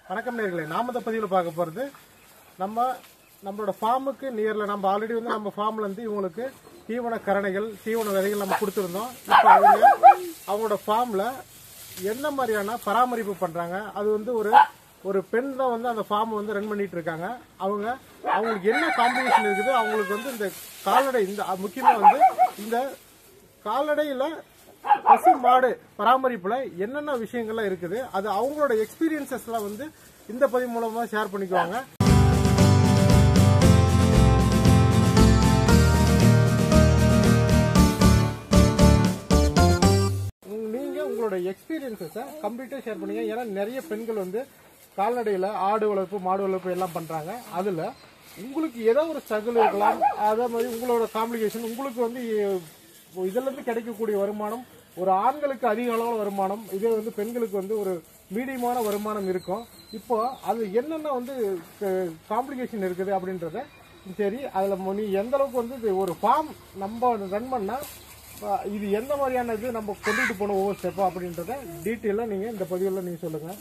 வணக்கம் நேர்களே நாம இந்த பதிவில் பார்க்க போகிறது நம்ம நம்மளோட ஃபார்முக்கு நியரில் நம்ம ஆல்ரெடி வந்து நம்ம ஃபார்ம்ல இருந்து இவங்களுக்கு தீவன கரணைகள் தீவன விதைகள் நம்ம கொடுத்துருந்தோம் இப்போ அவங்க அவங்களோட ஃபார்மில் என்ன மாதிரியான பராமரிப்பு பண்ணுறாங்க அது வந்து ஒரு ஒரு பெண் தான் வந்து அந்த ஃபார்ம் வந்து ரன் பண்ணிட்டு இருக்காங்க அவங்க அவங்களுக்கு என்ன காம்பினேஷன் இருக்குது அவங்களுக்கு வந்து இந்த கால்நடை இந்த முக்கியமாக வந்து இந்த கால்நடையில் பசு மாடு பராமரிப்புல என்னென்ன விஷயங்கள்லாம் இருக்குது அது அவங்களோட எக்ஸ்பீரியன்சஸ்லாம் வந்து இந்த பதிவு மூலமா ஷேர் பண்ணிக்குவாங்க உங்க- நீங்க உங்களோட எக்ஸ்பீரியன்சஸை கம்ப்ளீட்டா ஷேர் பண்ணுங்க ஏன்னா நிறைய பெண்கள் வந்து கால்நடையில ஆடு வளர்ப்பு மாடு வளர்ப்பு எல்லாம் பண்றாங்க அதுல உங்களுக்கு ஏதோ ஒரு ஸ்ட்ரகிள் இருக்கலாம் அதே மாதிரி உங்களோட காம்ப்ளிகேஷன் உங்களுக்கு வந்து இ- இதுல இருந்து கிடைக்கக்கூடிய வருமானம் ஒரு ஆண்களுக்கு அதிக அளவில் வருமானம் இதே வந்து பெண்களுக்கு வந்து ஒரு மீடியமான வருமானம் இருக்கும் இப்போ அது என்னென்ன வந்து காம்ப்ளிகேஷன் இருக்குது அப்படின்றத சரி அதில் நீ எந்த அளவுக்கு வந்து இது ஒரு ஃபார்ம் நம்ம ரன் பண்ணா அஹ், இது எந்த மாதிரியான இது நம்ம கொண்டுட்டு போகணும் ஒவ்வொரு ஸ்டெப்பா அப்படின்றத டீட்டெயிலாக நீங்கள் இந்த பதிவில் நீங்கள் சொல்லுங்கள்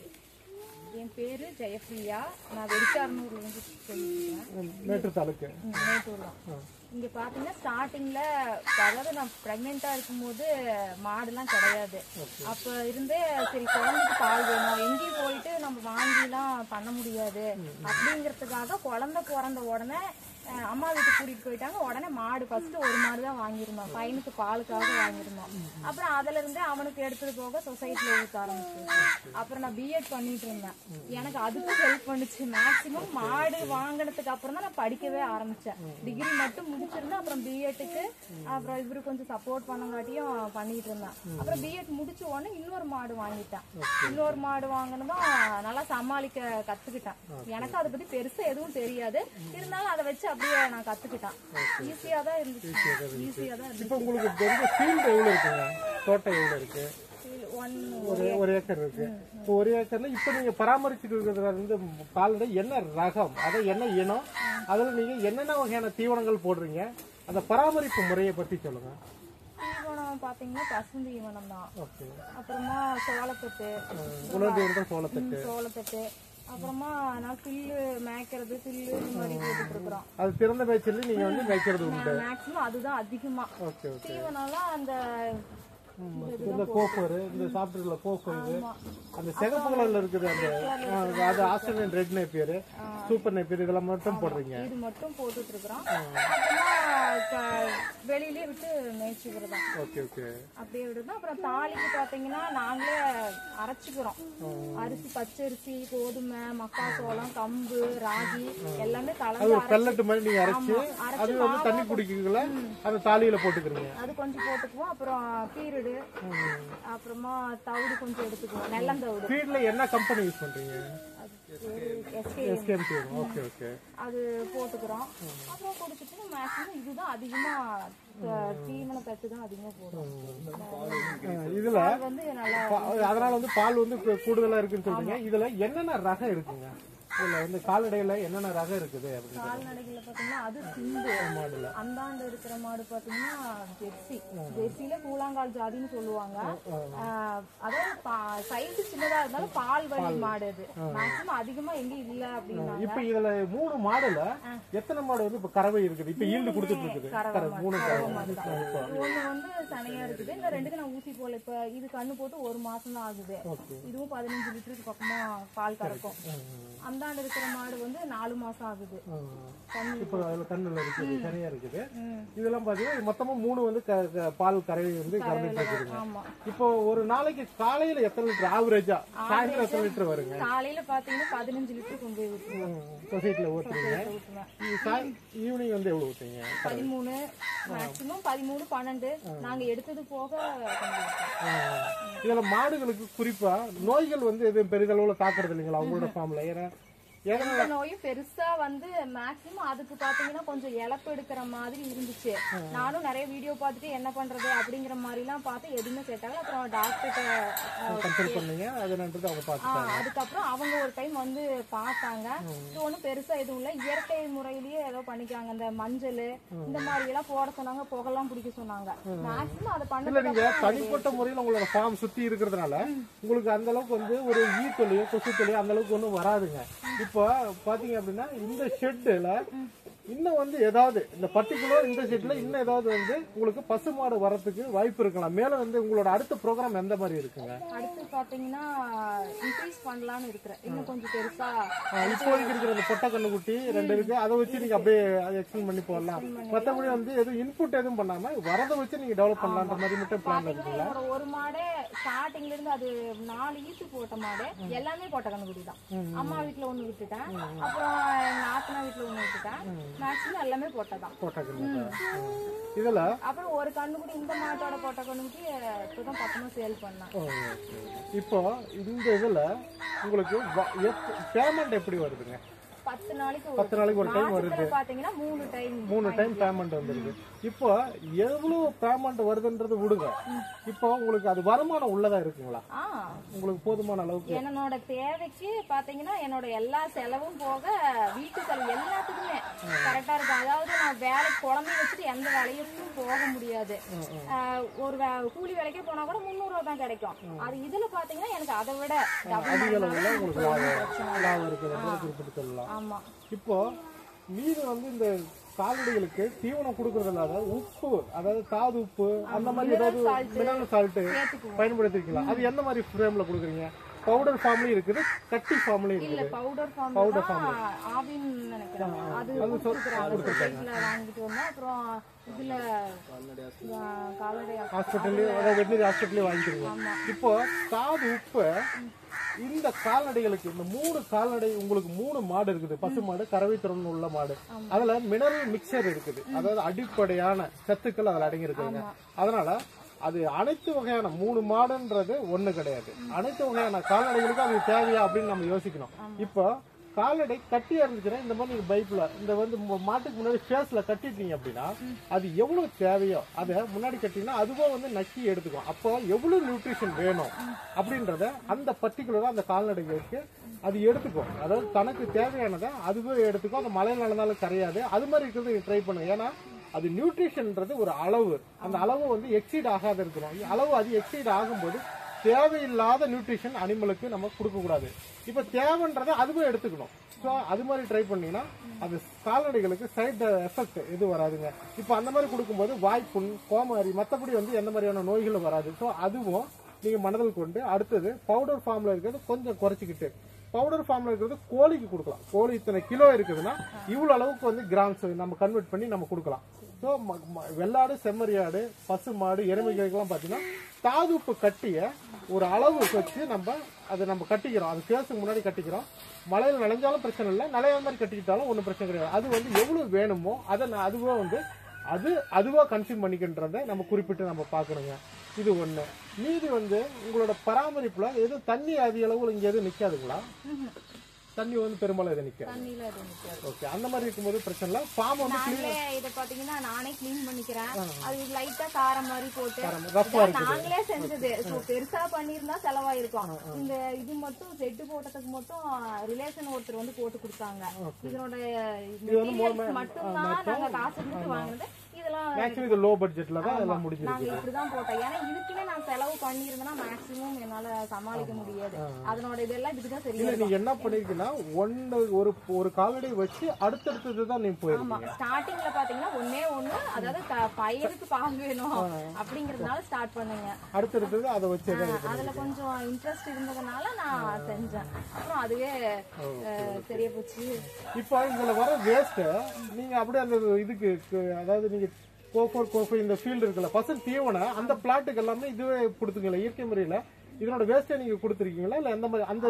என் பேரு ஜெயப்ரியா நான் வெடிச்சார்னூர்ல இருந்து சொல்லிருக்கேன் மேட்டு தாலுக்கு மேட்டூர் தான் இங்க பாத்தீங்கன்னா ஸ்டார்டிங்ல அதாவது நான் பிரெக்னெண்டா இருக்கும்போது மாடுலாம் கிடையாது அப்ப இருந்தே சரி குழந்தைக்கு பால் வேணும் எங்கேயும் போயிட்டு நம்ம வாங்கிலாம் பண்ண முடியாது அப்படிங்கறதுக்காக குழந்தை பிறந்த உடனே அஹ், அம்மா வீட்டுக்கு கூட்டிட்டு போயிட்டாங்க உடனே மாடு ஃபர்ஸ்ட் ஒரு மாடு தான் வாங்கியிருந்தோம் பையனுக்கு பாலுக்காக வாங்கியிருந்தோம் அப்புறம் அதுல இருந்தே அவனுக்கு எடுத்துட்டு போக சொசைட்டில ஊத்த ஆரம்பிச்சு அப்புறம் நான் பிஎட் பண்ணிட்டு இருந்தேன் எனக்கு அதுக்கும் ஹெல்ப் பண்ணுச்சு மேக்சிமம் மாடு வாங்கினதுக்கு அப்புறம் தான் நான் படிக்கவே ஆரம்பிச்சேன் டிகிரி மட்டும் முடிச்சிருந்தேன் அப்புறம் பிஎட்டுக்கு அப்புறம் இவரு கொஞ்சம் சப்போர்ட் பண்ணங்காட்டியும் பண்ணிட்டு இருந்தேன் அப்புறம் பிஎட் முடிச்ச உடனே இன்னொரு மாடு வாங்கிட்டேன் இன்னொரு மாடு வாங்கினதும் நல்லா சமாளிக்க கத்துக்கிட்டேன் எனக்கு அதை பத்தி பெருசா எதுவும் தெரியாது இருந்தாலும் அதை வச்சு அப்படியே நான் கத்துக்கிட்டேன் ஈஸியா தான் இருந்துச்சு ஈஸியா தான் இருந்துச்சு இப்போ உங்களுக்கு வந்து ஃபீல்டு எவ்வளோ இருக்குங்க தோட்டம் எவ்வளோ இருக்கு ஒன் ஒரு ஒரு ஏக்கர் இருக்கு இப்போ ஒரு ஏக்கர்ல இப்போ நீங்க பராமரிச்சுட்டு இருக்கிறதுல வந்து கால்நடை என்ன ரகம் அதை என்ன இனம் அதுல நீங்க என்னென்ன வகையான தீவனங்கள் போடுறீங்க அந்த பராமரிப்பு முறையை பத்தி சொல்லுங்க தீவனம் பாத்தீங்கன்னா பசுந்து தீவனம் தான் ஓகே அப்புறமா சோளத்தட்டு உலர்ந்து இருந்த சோளத்தட்டு சோளத்தட்டு அப்புறமா நான் புல்லு மேய்க்கிறது புல்லு இந்த மாதிரி போட்டுட்டு இருக்கிறோம் அது திறந்த மேய்ச்சல் நீங்க வந்து மேய்க்கிறது உண்டு மேக்ஸிமம் அதுதான் அதிகமா ஓகே ஓகே தீவனம்லாம் அந்த இந்த கோஃபர் இந்த சாப்பிட்டுல கோஃபர் இது அந்த சிகப்பு கலர்ல இருக்குது அந்த ஆ, அது Australian red Napier super Napier இதெல்லாம் மட்டும் போடுறீங்க இது மட்டும் போட்டுட்டு இருக்கிறோம் அப்புறமா க- வெளியிலயே விட்டு மேய்ச்சிக்கிறது தான் ஓகே ஓகே அப்படியே விடுறது அப்புறம் தாளிக்கு பாத்தீங்கன்னா நாங்களே அரைச்சிக்கிறோம் அரிசி பச்சரிசி கோதுமை மக்காசோளம் கம்பு ராகி எல்லாமே கலந்து அரைச்சு பெல்லட்டு மாதிரி நீங்க அரைச்சு ஆமா, அரைச்சு அது வந்து தண்ணி குடிக்கல அந்த தாலியில போட்டுக்கிறீங்க அது கொஞ்சம் போட்டுக்குவோம் அப்புறம் பீரியடு அப்புறமா தவிடு கொஞ்சம் எடுத்துக்குவோம் நெல்லந்தவிடு ஃபீட்ல என்ன கம்பெனி யூஸ் பண்றீங்க எஸ்கே எஸ்கேஎம் ஓகே ஓகே அது போட்டுக்கிறோம் அப்புறம் குடிச்சிட்டு மேக்ஸிமம் இதுதான் அதிகமா த- தீவன தட்டு தான் அதிகமா போடுறோம் இதுல அது வந்து நல்லா பா- அதனால வந்து பால் வந்து கூ- கூடுதலா இருக்குன்னு சொல்றீங்க இதுல என்னென்ன ரகம் இருக்குங்க இதுல வந்து கால்நடையில என்னென்ன ரகம் இருக்குது அப்படின்னு கால்நடைகள்ல பாத்தீங்கன்னா அது சிந்து மாடுல அந்தாண்டு இருக்கிற மாடு பாத்தீங்கன்னா ஜெர்சி ஜெர்சியில கூழாங்கால் ஜாதின்னு சொல்லுவாங்க ஆஹ் அதாவது சைஸ் சின்னதா இருந்தாலும் பால் வழி மாடு அது மேக்ஸிமம் அதிகமா எங்கேயும் இல்ல அப்படின்னா இப்ப இதுல மூணு மாடுல எத்தனை மாடு வந்து இப்ப கறவை இருக்குது இப்ப ஈல்டு கொடுத்துட்டு இருக்குது கறவை மூணு கறவை இப்போ ஒண்ணு வந்து சனையா இருக்குது இந்த ரெண்டுக்கு நான் ஊசி போல இப்ப இது கண்ணு போட்டு ஒரு மாசம் தான் ஆகுது ஓகே இதுவும் பதினஞ்சு லிட்டருக்கு பக்கமா பால் கறக்கும் அந்தாண்டு இருக்கிற மாடு வந்து நாலு மாசம் ஆகுது கண்ணு இப்ப அதுல கண்ணுல இருக்குது தனியா இருக்குது ம். இதெல்லாம் பாத்தீங்கன்னா மொத்தமா மூணு வந்து க- க- பால் கறவை வந்து கறந்துட்டு இருக்குதுங்க ஆமா இப்போ ஒரு நாளைக்கு காலையில எத்தனை லிட்டர் ஆவரேஜா சாயந்தரம் எத்தனை லிட்டர் வருங்க காலையில பாத்தீங்கன்னா பதினஞ்சு லிட்டர் கொண்டு போய் ஊற்றுவேன் சொசைட்டில ஊத்துறீங்க ஊற்றுவேன் ஈவினிங் வந்து எவ்வளவு ஊத்துறீங்க பதிமூணு மேக்சிமம் பதிமூணு பன்னெண்டு நாங்க எடுத்தது போக கொஞ்சம் ஊத்துவோம். இதுல மாடுகளுக்கு குறிப்பா நோய்கள் வந்து எதுவும் பெரிதளவுல தாக்குறது இல்லைங்களா உங்களோட ஃபார்ம்ல ஏன்னா எந்த நோயும் பெருசா வந்து மேக்சிமம் அதுக்கு பாத்தீங்கன்னா கொஞ்சம் இழப்பு எடுக்கிற மாதிரி இருந்துச்சு நானும் நிறைய வீடியோ பார்த்துட்டு என்ன பண்றது அப்படிங்கிற மாதிரி எல்லாம் பார்த்து எதுவுமே செட் ஆகல அப்புறம் டாக்டர்கிட்ட கன்சல்ட் பண்ணீங்க அது என்னன்றது அவங்க பார்த்துட்டாங்க அதுக்கப்புறம் அவங்க ஒரு டைம் வந்து பார்த்தாங்க இது ஒண்ணும் பெருசா எதுவும் இல்ல இயற்கை முறையிலேயே ஏதோ பண்ணிக்கிறாங்க இந்த மஞ்சள் இந்த மாதிரி எல்லாம் போட சொன்னாங்க புகைலாம் பிடிக்க சொன்னாங்க மேக்சிமம் அதை இல்ல பண்ணதுக்கு நீங்க தனிப்பட்ட முறையில் உங்களோட ஃபார்ம் சுத்தி இருக்கிறதுனால உங்களுக்கு அந்த அளவுக்கு வந்து ஒரு ஈ தொழியோ கொசு தொழியோ அந்த அளவுக்கு ஒன்றும் வராதுங்க இப்போ பாத்தீங்க அப்படின்னா இந்த ஷெட்டுல இன்னும் வந்து ஏதாவது இந்த பர்டிகுலர் இந்த ஷெட்ல இன்னும் ஏதாவது வந்து உங்களுக்கு பசுமாடு வரதுக்கு வாய்ப்பு இருக்கலாம் மேல வந்து உங்களோட அடுத்த ப்ரோக்ராம் எந்த மாதிரி இருக்குங்க அடுத்து பாத்தீங்கன்னா இன்க்ரீஸ் பண்ணலாம்னு இருக்கிறேன் இன்னும் கொஞ்சம் பெருசா ஆஹ் இப்போதைக்கு இருக்கிற அந்த பொட்டை கண்ணுக்குட்டி ரெண்டு இருக்கு அதை வச்சு நீங்க அப்படியே எக்ஸ்பிளைன் பண்ணி போடலாம் மத்தபடி வந்து எதுவும் இன்புட் எதுவும் பண்ணாம வரதை வச்சு நீங்க டெவலப் பண்ணலான்ற மாதிரி மட்டும் பிளான் இருக்கு பாத்தீங்கன்னா என்னோட ஒரு மாடே ஸ்டார்டிங்ல இருந்து அது நாலு ஈத்து போட்ட மாடு எல்லாமே போட்ட கண்ணுக்குட்டி தான் அம்மா வீட்டுல ஒண்ணு விட்டுட்டேன் அப்புறம் எங்க நாத்தனா வீட்டுல ஒண்ணு விட்டுட்டேன் மேக்ஸிமம் எல்லாமே போட்டதான் பொட்டை கண்ணு இதுல அப்புறம் ஒரு கண்ணுக்குட்டி இந்த மாட்டோட போட்ட கண்ணுக்குட்டி இப்பதான் பக்கமா சேல் பண்ணேன் ஓ, okay. இப்போ இந்த இதுல உங்களுக்கு பேமெண்ட் எப்படி வருதுங்க பத்து நாளைக்கு ஒரு பத்து நாளைக்கு ஒரு டைம் வருது மாசத்துல பாத்தீங்கன்னா மூணு டைம் மூணு டைம் பேமெண்ட் வந்துருக்கு இப்போ எவ்வளவு பேமெண்ட் வருதுன்றது விடுங்க இப்போ உங்களுக்கு அது வருமானம் உள்ளதா இருக்குங்களா ஆ உங்களுக்கு போதுமான அளவுக்கு என்னோட தேவைக்கு பாத்தீங்கன்னா என்னோட எல்லா செலவும் போக வீட்டு செலவு எல்லாத்துக்குமே கரெக்டா இருக்கும் அதாவது நான் வேலைக்கு குழந்தைய வச்சுட்டு எந்த வேலையும் போக முடியாது ஆஹ் ஒரு வே- கூலி வேலைக்கே போனா கூட முந்நூறு ரூபா தான் கிடைக்கும் அது இதுல பாத்தீங்கன்னா எனக்கு அதை விட double அதிக அளவுல மடங்கு உங்களுக்கு லாபம் லாபம் இருக்குதுன்றத குறிப்பிட்டு சொல்லலாம் ஆமா இப்போ மீது வந்து இந்த கால்நடைகளுக்கு தீவனம் கொடுக்கறது இல்லாத உப்பு அதாவது தாது உப்பு அந்த மாதிரி ஏதாவது மினரல் சால்ட் சேர்த்துக்குவோம் பயன்படுத்திக்கலாம் அது எந்த மாதிரி ஃப்ரேம்ல கொடுக்குறீங்க பவுடர் ஃபார்ம்லயும் இருக்குது கட்டி ஃபார்ம்லயும் இல்ல இருக்குது பவுடர் ஃபார்ம் ஆவின் நினைக்கிறேன் அது கொடுத்துருக்காங்க சொசைட்டில வாங்கிட்டு வந்தோம் அப்புறம் இதுல ஆஹ், கால்நடை ஹாஸ்பிட்டல்லயும் அதாவது வெட்டினரி ஹாஸ்பிட்டல்லயும் வாங்கிக்கிறீங்க இப்போ தாது உப்பு இந்த கால்நடைகளுக்கு இந்த மூணு கால்நடை உங்களுக்கு மூணு மாடு இருக்குது பசு மாடு கறவை திறன் உள்ள மாடு அதுல மினரல் மிக்சர் இருக்குது அதாவது அடிப்படையான சத்துக்கள் அதுல அடங்கி இருக்குங்க அதனால அது அனைத்து வகையான மூணு மாடுன்றது ஒண்ணு கிடையாது அனைத்து வகையான கால்நடைகளுக்கும் அது தேவையா அப்படின்னு நம்ம யோசிக்கணும் இப்போ கால்நடை கட்டியா இருந்துச்சுன்னா இந்த மாதிரி நீங்க பைப்ல இந்த வந்து ம- மாட்டுக்கு முன்னாடி ஃபேஸ்ல கட்டிட்டீங்க அப்படின்னா அது எவ்வளவு தேவையோ அதை முன்னாடி கட்டினா அதுவா வந்து நக்கி எடுத்துக்கும் அப்போ எவ்வளவு நியூட்ரிஷன் வேணும் அப்படின்றத அந்த பர்டிகுலரா அந்த கால்நடைகளுக்கு அது எடுத்துக்கும் அதாவது தனக்கு தேவையானதை அதுவே எடுத்துக்கும் அந்த மழையில் நடந்தாலும் கரையாது அது மாதிரி இருக்கிறது ட்ரை பண்ணுங்க ஏன்னா அது நியூட்ரிஷன்ன்றது ஒரு அளவு அந்த அளவு வந்து எக்ஸீட் ஆகாத இருக்கணும் அளவு அது எக்ஸீட் ஆகும்போது தேவையில்லாத நியூட்ரிஷன் அனிமலுக்கு நம்ம கொடுக்கக்கூடாது இப்போ தேவைன்றதை அதுவே எடுத்துக்கணும் ஸோ அது மாதிரி ட்ரை பண்ணீங்கன்னா அது கால்நடைகளுக்கு சைடு எஃபெக்ட் எதுவும் வராதுங்க இப்போ அந்த மாதிரி கொடுக்கும்போது வாய்ப்புண் கோமாரி மற்றபடி வந்து எந்த மாதிரியான நோய்களும் வராது ஸோ அதுவும் நீங்கள் மனதில் கொண்டு அடுத்தது பவுடர் ஃபார்மில் இருக்கிறது கொஞ்சம் குறைச்சிக்கிட்டு பவுடர் ஃபார்ம்ல இருக்கிறது கோழிக்கு கொடுக்கலாம் கோழி இத்தனை கிலோ இருக்குதுன்னா இவ்வளவு அளவுக்கு வந்து கிராம்ஸ் நம்ம கன்வெர்ட் பண்ணி நம்ம கொடுக்கலாம் ஸோ வெள்ளாடு செம்மறியாடு பசு மாடு எருமைகளுக்கெல்லாம் பார்த்தீங்கன்னா தாதுப்பு கட்டிய ஒரு அளவு வச்சு நம்ம அதை நம்ம கட்டிக்கிறோம் அது ஃபேஸுக்கு முன்னாடி கட்டிக்கிறோம் மழையில் நனைஞ்சாலும் பிரச்சனை இல்லை நனையாத மாதிரி கட்டிக்கிட்டாலும் ஒன்றும் பிரச்சனை கிடையாது அது வந்து எவ்வளவு வேணுமோ அதை நான் அதுவா வந்து அது அதுவா கன்சியூம் பண்ணிக்கின்றதை நம்ம குறிப்பிட்டு நம்ம பார்க்கணுங்க இது ஒண்ணு மீதி வந்து உங்களோட பராமரிப்புல எதுவும் தண்ணி அதிக அளவுல இங்க எதுவும் நிக்காதுங்களா தண்ணி வந்து பெரும்பாலும் எதுவும் நிக்காது தண்ணியில அது நிக்காது ஓகே அந்த மாதிரி இருக்கும்போது பிரச்சனை இல்லை ஃபார்ம் வந்து நாங்களே இத பாத்தீங்கன்னா நானே க்ளீன் பண்ணிக்கிறேன் அது லைட்டா காரம் மாதிரி போட்டு ரஃபா இதான் நாங்களே செஞ்சது சோ பெருசா பண்ணிருந்தா செலவாயிருக்கும் இந்த இது மட்டும் செட்டு போட்டதுக்கு மட்டும் ரிலேஷன் ஒருத்தர் வந்து போட்டு கொடுத்தாங்க இதனோட மெட்டீரியல்ஸ் மட்டும் தான் நாங்க காசு கொடுத்து வாங்கினது இதெல்லாம் மேக்ஸிமம் இது லோ பட்ஜெட்ல தான் எல்லாம் முடிஞ்சிருக்கு நாங்க இப்படிதான் போட்டோம் ஏன்னா இதுக்குமே நான் செலவு பண்ணியிருந்தேன்னா மேக்சிமம் என்னால சமாளிக்க முடியாது அதனோட இதெல்லாம் இதுக்குதான் சரியா இல்ல நீங்க என்ன பண்ணிருக்கீங்கன்னா ஒன்னு ஒரு ஒரு கால்நடை வச்சு அடுத்தடுத்தது தான் நீங்க போயிருக்கீங்க ஆமா ஸ்டார்டிங்ல பாத்தீங்கன்னா ஒண்ணே ஒண்ணு அதாவது த- பயிருக்கு பால் வேணும் அப்படிங்கறதுனால ஸ்டார்ட் பண்ணுங்க அடுத்தடுத்தது அதை வச்சு தான் இது அதுல கொஞ்சம் இன்ட்ரெஸ்ட் இருந்ததுனால நான் செஞ்சேன் அப்புறம் அதுவே அஹ், சரியா போச்சு இப்போ இதுல வர வேஸ்ட் நீங்க அப்படியே அந்த இதுக்கு கு- அதாவது நீங்க கோஃபோர் கோஃபோ இந்த ஃபீல்டு இருக்குல்ல பசங்க தீவனம் அந்த பிளாட்டுக்கு எல்லாமே இதுவே கொடுத்துங்களா இயற்கை முறையில இதனோட வேஸ்ட்டை நீங்க கொடுத்துருக்கீங்களா இல்ல எந்த மாதிரி அந்த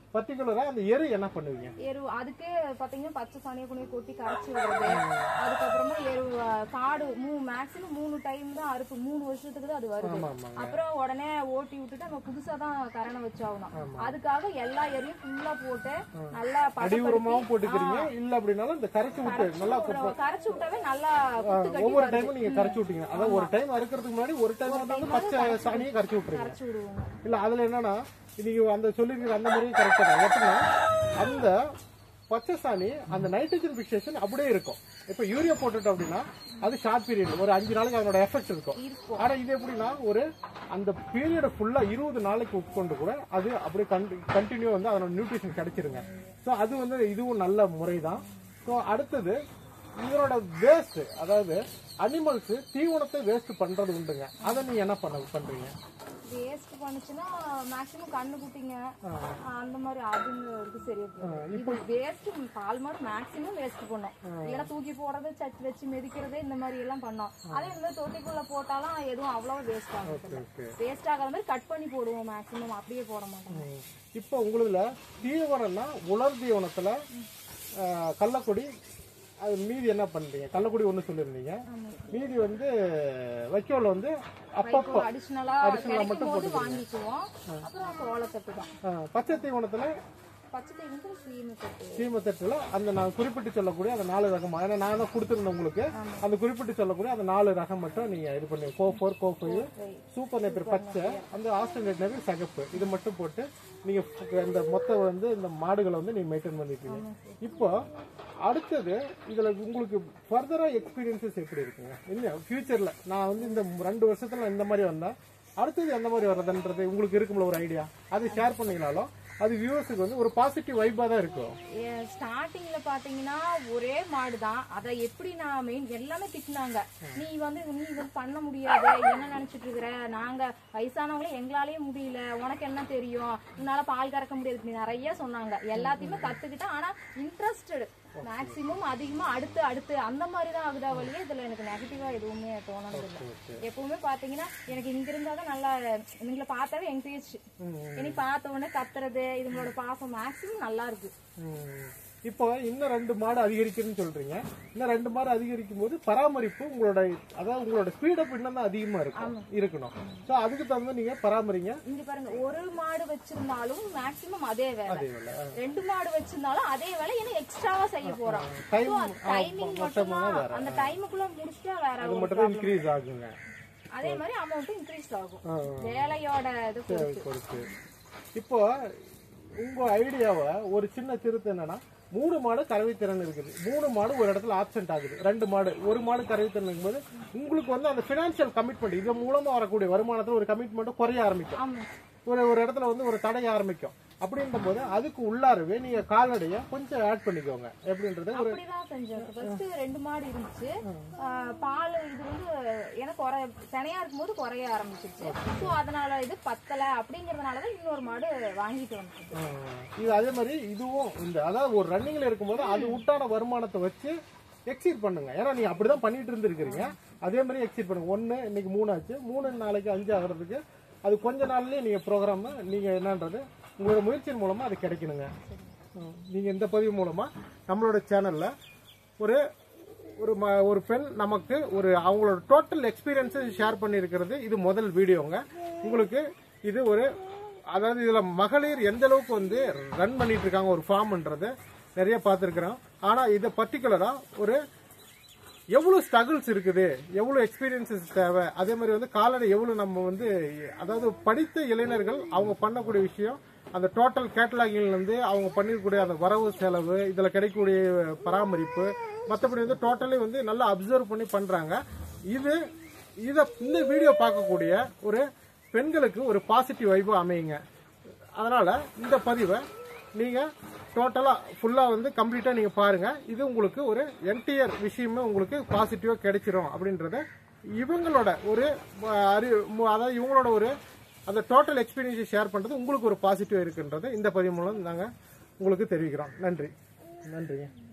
பர்டிகுலரா அந்த எரு என்ன பண்ணுவீங்க எரு அதுக்கு பாத்தீங்கன்னா பச்சை சாணியை கொண்டு போய் கொட்டி கரைச்சி விடுறது அதுக்கப்புறமா எரு அஹ், காடு மூ மேக்ஸிமம் மூணு டைம் தான் அறுப்பு மூணு வருஷத்துக்கு தான் அது வருது ஆமா ஆமாங்க அப்புறம் உடனே ஓட்டி விட்டுட்டு நம்ம புதுசா தான் கரணை வச்சாகணும் அதுக்காக எல்லா எரியும் ஃபுல்லா போட்டு நல்லா அடி பதப்படுத்தி உரமாவும் போட்டுக்கிறீங்க இல்ல அப்படின்னாலும் இந்த கரைச்சி விட்டு நல்லா அப்புறம் கரைச்சு விட்டாவே நல்லா குத்து கட்டி ஒவ்வொரு டைமும் நீங்க கரைச்சி விட்டீங்க அதாவது ஒரு டைம் அறுக்கிறதுக்கு முன்னாடி ஒரு டைம் வந்து பச்சை சாணியை கரைச்சி விட்டுருங்க கரைச்சு விடுவோங்க இல்ல அதுல என்னன்னா நீங்க அந்த சொல்லிருக்கிற அந்த முறையும் கரெக்டா தான் எப்படின்னா அந்த பச்சை சாணி அந்த நைட்ரஜன் பிக்சேஷன் அப்படியே இருக்கும் இப்ப யூரியா போட்டுட்டோம் அப்படின்னா அது ஷார்ட் பீரியட் ஒரு அஞ்சு நாளைக்கு அதனோட எஃபெக்ட் இருக்கும் இருக்கும் ஆனா இது எப்படின்னா ஒரு அந்த பீரியட் ஃபுல்லா இருபது நாளைக்கு உட்கொண்டு கூட அது அப்படியே கண்டினியூ வந்து அதனோட நியூட்ரிஷன் கிடைச்சிருங்க ஸோ அது வந்து இதுவும் நல்ல முறை தான் ஸோ அடுத்தது இதனோட வேஸ்ட் அதாவது அனிமல்ஸ் தீவனத்தை வேஸ்ட் பண்றது உண்டுங்க அதை நீங்க என்ன பண்ண பண்றீங்க வேஸ்ட் பண்ணுச்சுன்னா மேக்ஸிமம் கண்ணு குட்டிங்க அந்த மாதிரி அதுங்க இருக்கு சரியா போகும் இப்போ வேஸ்ட் பால் மாடு மேக்ஸிமம் வேஸ்ட் பண்ணும் இல்லைன்னா தூக்கி போடுறது சச்சு வச்சு மிதிக்கிறது இந்த மாதிரி எல்லாம் பண்ணோம் அதே இந்த மாதிரி தொட்டிக்குள்ள போட்டாலும் எதுவும் அவ்வளவு வேஸ்ட் ஆகும் ஓகே வேஸ்ட் ஆகாத மாதிரி கட் பண்ணி போடுவோம் மேக்ஸிமம் அப்படியே போட மாட்டோம் இப்போ உங்களுதுல தீவனம்னா உலர் தீவனத்துல ஆஹ், கள்ளக்கொடி அது மீதி என்ன பண்றீங்க கள்ளக்கொடி ஒண்ணு சொல்லியிருந்தீங்க மீதி வந்து வைக்கோல் வந்து அப்பப்போ அடிஷ்னலா கிடைக்கும் போது வாங்கிக்குவோம் அப்புறம் சோளத்தட்டு தான் ஆஹ், பச்சை தீவனத்துல பச்சை தீவனத்துல சீமத்தட்டு சீமத்தட்டுல அந்த நான் குறிப்பிட்டு சொல்லக்கூடிய அந்த நாலு ரகமா ஏன்னா நான் தான் கொடுத்துருந்தேன் உங்களுக்கு அந்த குறிப்பிட்டு சொல்லக்கூடிய அந்த நாலு ரகம் மட்டும் நீங்க இது பண்ணி CO four CO five super Napier பச்சை அந்த ஆஸ்திரேலியட் நேப்பர் சகப்பு இது மட்டும் போட்டு நீங்க இந்த மொத்த வந்து இந்த மாடுகளை வந்து நீங்க மெயின்டைன் பண்ணிருக்கீங்க இப்போ அடுத்தது இதுல உங்களுக்கு ஃபர்தரா எக்ஸ்பீரியன்சஸ் எப்படி இருக்குங்க இல்ல ஃபியூச்சர்ல நான் வந்து இந்த ரெண்டு வருஷத்துல இந்த மாதிரி வந்தா அடுத்தது எந்த மாதிரி வர்றதுன்றது உங்களுக்கு இருக்கும்ல ஒரு ஐடியா அதை ஷேர் பண்ணீங்கனாலும் அது வியூவர்ஸுக்கு வந்து ஒரு பாசிட்டிவ் வைப்பா தான் இருக்கும் ஸ்டார்டிங்ல பாத்தீங்கன்னா ஒரே மாடு தான் அதை எப்படி நான் மெயின் எல்லாமே திட்டினாங்க நீ வந்து நீ வந்து பண்ண முடியாது என்ன நினைச்சிட்டு இருக்கிற நாங்க வயசானவங்களே எங்களாலேயே முடியல உனக்கு என்ன தெரியும் உன்னால பால் கறக்க முடியாது இப்படி நிறைய சொன்னாங்க எல்லாத்தையுமே கத்துக்கிட்டேன் ஆனா இன்ட்ரெஸ்டட் மேக்சிமம் அதிகமா அடுத்து அடுத்து அந்த மாதிரி தான் ஆகுதா வழியே இதுல எனக்கு நெகட்டிவா எதுவுமே தோணது இல்லை எப்பவுமே பாத்தீங்கன்னா எனக்கு இங்க இருந்தாதான் நல்லா நீங்கள பார்த்தாவே என்கரேஜ் இனி பார்த்த உடனே கத்துறது இதுங்களோட பாசம் மேக்சிமம் நல்லா இருக்கு ம். இப்போ இன்னும் ரெண்டு மாடு அதிகரிக்குதுன்னு சொல்றீங்க இன்னும் ரெண்டு மாடு அதிகரிக்கும் போது பராமரிப்பு உங்களோட அதாவது உங்களோட ஸ்பீடப் இன்னும் தான் அதிகமா இருக்கும் இருக்கணும் சோ அதுக்கு தகுந்த நீங்க பராமரிங்க இங்க பாருங்க ஒரு மாடு வச்சிருந்தாலும் மேக்சிமம் அதே வேலை அதே வேலை ரெண்டு மாடு வச்சிருந்தாலும் அதே வேலை இன்னும் எக்ஸ்ட்ராவா செய்ய போறோம் டைம் டைமிங் மட்டும்தான் அந்த டைமுக்குள்ள முடிச்சிட்டா வேற அது ஒரு மட்டும் தான் இன்க்ரீஸ் ஆகுங்க அதே மாதிரி அமௌண்ட்டும் இன்க்ரீஸ் ஆகும் ஆ. வேலையோட இது பொறுத்து. பொறுத்து இப்போ உங்க ஐடியாவை ஒரு சின்ன திருத்தம் என்னன்னா மூணு மாடு கறவைத்திறன் இருக்குது மூணு மாடு ஒரு இடத்துல ஆப்சென்ட் ஆகுது ரெண்டு மாடு ஒரு மாடு கறவைத்திறன் இருக்கும்போது உங்களுக்கு வந்து அந்த பினான்சியல் கமிட்மெண்ட் இது மூலமா வரக்கூடிய வருமானத்துல ஒரு கமிட்மெண்ட் குறைய ஆரம்பிக்கும் ஆமா ஒரு ஒரு இடத்துல வந்து ஒரு தடைய ஆரம்பிக்கும் அப்படின்ற போது அதுக்கு உள்ளாரவே நீங்க கால்நடைய கொஞ்சம் ஆட் பண்ணிக்கோங்க எப்படின்றது ஒரு அப்படிதான் செஞ்சேன் ஃபர்ஸ்ட் ரெண்டு மாடு இருந்துச்சு ஆஹ் பால் இது வந்து எனக்கு குறை தனியா இருக்கும்போது குறைய ஆரம்பிச்சிருச்சு சோ அதனால இது பத்தல அப்படிங்கறதுனாலதான் இன்னொரு மாடு வாங்கிட்டு வந்துச்சு ஆ, இது அதே மாதிரி இதுவும் இந்த அதாவது ஒரு ரன்னிங்ல இருக்கும்போது அது உட்டான வருமானத்தை வச்சு எக்ஸீட் பண்ணுங்க ஏன்னா நீங்க அப்படிதான் பண்ணிட்டு இருந்திருக்கிறீங்க அதே மாதிரி எக்ஸீட் பண்ணுங்க ஒன்னு இன்னைக்கு மூணு ஆச்சு மூணு நாளைக்கு அஞ்சு ஆகிறதுக்கு அது கொஞ்ச நாள்லயே நீங்க ப்ரோக்ராம் நீங்க என்னன்றது உங்களோட முயற்சியின் மூலமா அது கிடைக்கணுங்க ம், நீங்க இந்த பதிவு மூலமா நம்மளோட சேனல்ல ஒரு ஒரு ம- ஒரு பெண் நமக்கு ஒரு அவங்களோட டோட்டல் எக்ஸ்பீரியன்ஸை ஷேர் பண்ணியிருக்கிறது இது முதல் வீடியோங்க உங்களுக்கு இது ஒரு அதாவது இதுல மகளிர் எந்த அளவுக்கு வந்து ரன் பண்ணிட்டு இருக்காங்க ஒரு ஃபார்ம்ன்றது நிறைய பார்த்துருக்குறோம் ஆனா இதை பர்டிகுலரா ஒரு எவ்வளவு ஸ்ட்ரகிள்ஸ் இருக்குது எவ்வளவு எக்ஸ்பீரியன்சஸ் தேவை அதே மாதிரி வந்து கால்நடை எவ்வளவு நம்ம வந்து அதாவது படித்த இளைஞர்கள் அவங்க பண்ணக்கூடிய விஷயம் அந்த டோட்டல் கேட்டலாகிங்ல இருந்து அவங்க பண்ணிருக்கக்கூடிய அந்த வரவு செலவு இதுல கிடைக்கக்கூடிய பராமரிப்பு மற்றபடி வந்து டோட்டலி வந்து நல்லா அப்சர்வ் பண்ணி பண்றாங்க இது இத இந்த வீடியோ பார்க்கக்கூடிய ஒரு பெண்களுக்கு ஒரு பாசிட்டிவ் வைப்பு அமையுங்க அதனால இந்த பதிவை நீங்க டோட்டலா ஃபுல்லா வந்து கம்ப்ளீட்டா நீங்க பாருங்க இது உங்களுக்கு ஒரு என்டையர் விஷயமே உங்களுக்கு பாசிட்டிவா கிடைச்சிரும் அப்படின்றத இவங்களோட ஒரு அஹ், அறி மு- அதாவது இவங்களோட ஒரு அந்த டோட்டல் எக்ஸ்பீரியன்ஸை ஷேர் பண்றது உங்களுக்கு ஒரு பாசிட்டிவ் இருக்குன்றதை இந்த பதிவு மூலம் நாங்க உங்களுக்கு தெரிவிக்கிறோம் நன்றி நன்றிங்க